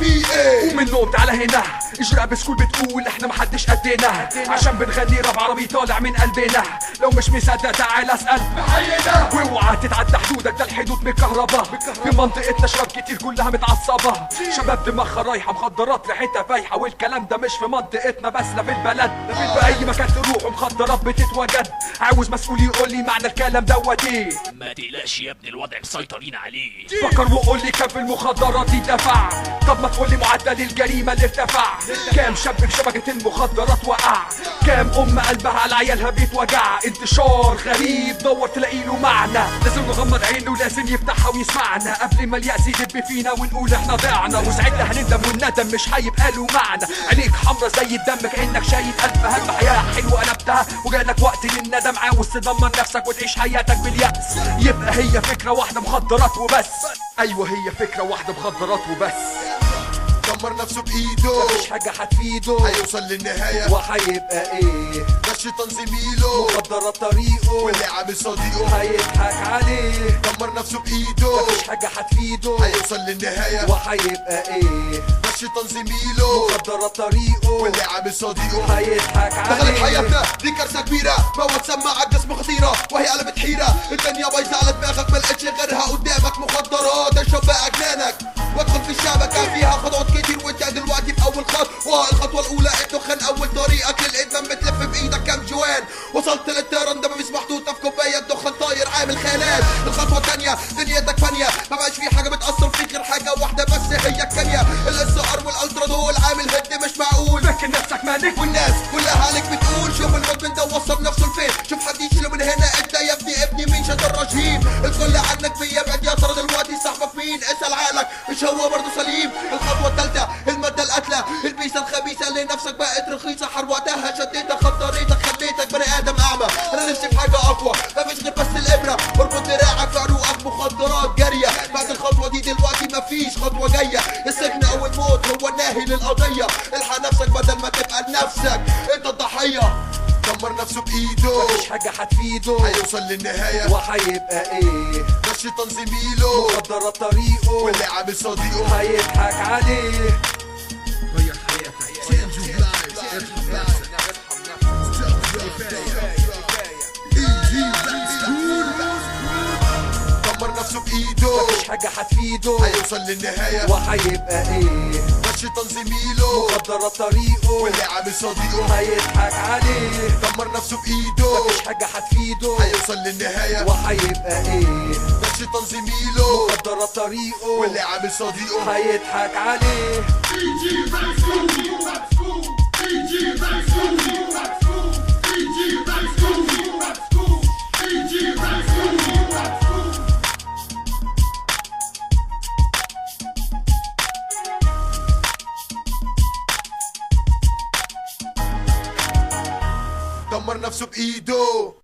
في ايه قوم من النوم تعالى هنا اجرى بسكول بتقول احنا محدش قدنا عشان بنغني راب عربي طالع من قلبنا لو مش مصدق تعال اسال حينا واوعى تتعدى حدودك ده الحدود مكهرباء في منطقتنا شباب كتير كلها متعصبة شباب دماغها رايحة مخدرات ريحتها فايحة والكلام ده مش في منطقتنا بس لا في البلد في اي مكان تروح مخدرات بتتوجد عاوز مسؤول يقول لي معنى الكلام دوت ايه ما تقلقش يا ابني الوضع مسيطرين عليه فكر وقول لي كم في المخدرات دي دفع طب ما تقول لي معدل الجريمه اللي ارتفع كام شاب في شبكه المخدرات وقع كام ام قلبها على عيالها بيتوجع انتشار غريب دور تلاقي له معنى لازم نغمض عينه ولازم يفتحها ويسمعنا قبل ما اليأس يدب فينا ونقول احنا ضعنا وساعتها هنندم والندم مش هيبقى له معنى عينيك حمرا زي الدم كانك شايل ألف هم حياه حلوه قلبتها وجالك وقت للندم عاوز تدمر نفسك وتعيش حياتك باليأس يبقى هي فكره واحده مخدرات وبس ايوه هي فكره واحده مخدرات وبس دمر نفسه بايده مفيش حاجه هتفيده هيوصل للنهاية وهيبقى ايه ده الشيطان زميله مخدرات طريقه واللي عامل صديقه هيضحك عليه دمر نفسه بايده مفيش حاجه هتفيده هيوصل للنهاية وهيبقى ايه ده الشيطان زميله مخدرات طريقه واللي عامل صديقه هيضحك دخلت عليه حياتنا دي كارثة كبيرة موت سماعة على الجسم خطيرة وهي قلبت حيرة الدنيا بايظة على دماغك ما لقيتش غيرها قدامك مخدرات اشرب بقى جنانك وادخل في الشبكة فيها خطوات كتير وانت دلوقتي في اول خطوة الخطوة الاولى الدخان اول طريقك للادمان بتلف بايدك كام جوان وصلت للطيران ده مش محطوطة في كوباية دخان طاير عامل خيالات الخطوة الثانية دنيتك فانية ما بقاش في حاجة بتأثر فيك غير حاجة واحدة بس هي الكيمياء الاس ار والالترا دول عامل هد مش معقول فاكر نفسك مالك والناس كلها عليك بتقول شوف المدمن ده وصل نفسه لفين شوف حد يشيله من هنا انت يا ابني ابني مين شد الرجيم الكل عنك بيبعد يا ترى دلوقتي صاحبك مين اسال عقلك مش هو برضه سليم الخطوه الثالثه الماده القاتله البيسه الخبيثه اللي نفسك بقت رخيصه حروقتها شديتك خطريتك خليتك بني ادم اعمى انا نفسي في حاجه اقوى مفيش غير بس الابره اربط دراعك في عروقك مخدرات جاريه بعد الخطوه دي دلوقتي مفيش خطوه جايه السجن او الموت هو الناهي للقضيه الحق نفسك بدل ما تبقى لنفسك انت الضحيه دمر نفسه بايده مفيش حاجه هتفيده هيوصل للنهايه وهيبقى ايه ده الشيطان زميله مخدرات طريقه واللي عامل صديقه هيضحك عليه غير حياتك change your lives ارحم نفسك دمر نفسه بايده مفيش حاجه هتفيده هيوصل للنهايه وهيبقى ايه ده الشيطان زميله مخدرات طريقه واللي عامل صديقه هيضحك عليه دمر نفسه بايده مفيش حاجه هتفيده هيوصل للنهايه وهيبقى ايه ده الشيطان زميله مخدرات طريقه واللي عامل صديقه هيضحك عليه دمر نفسه بايده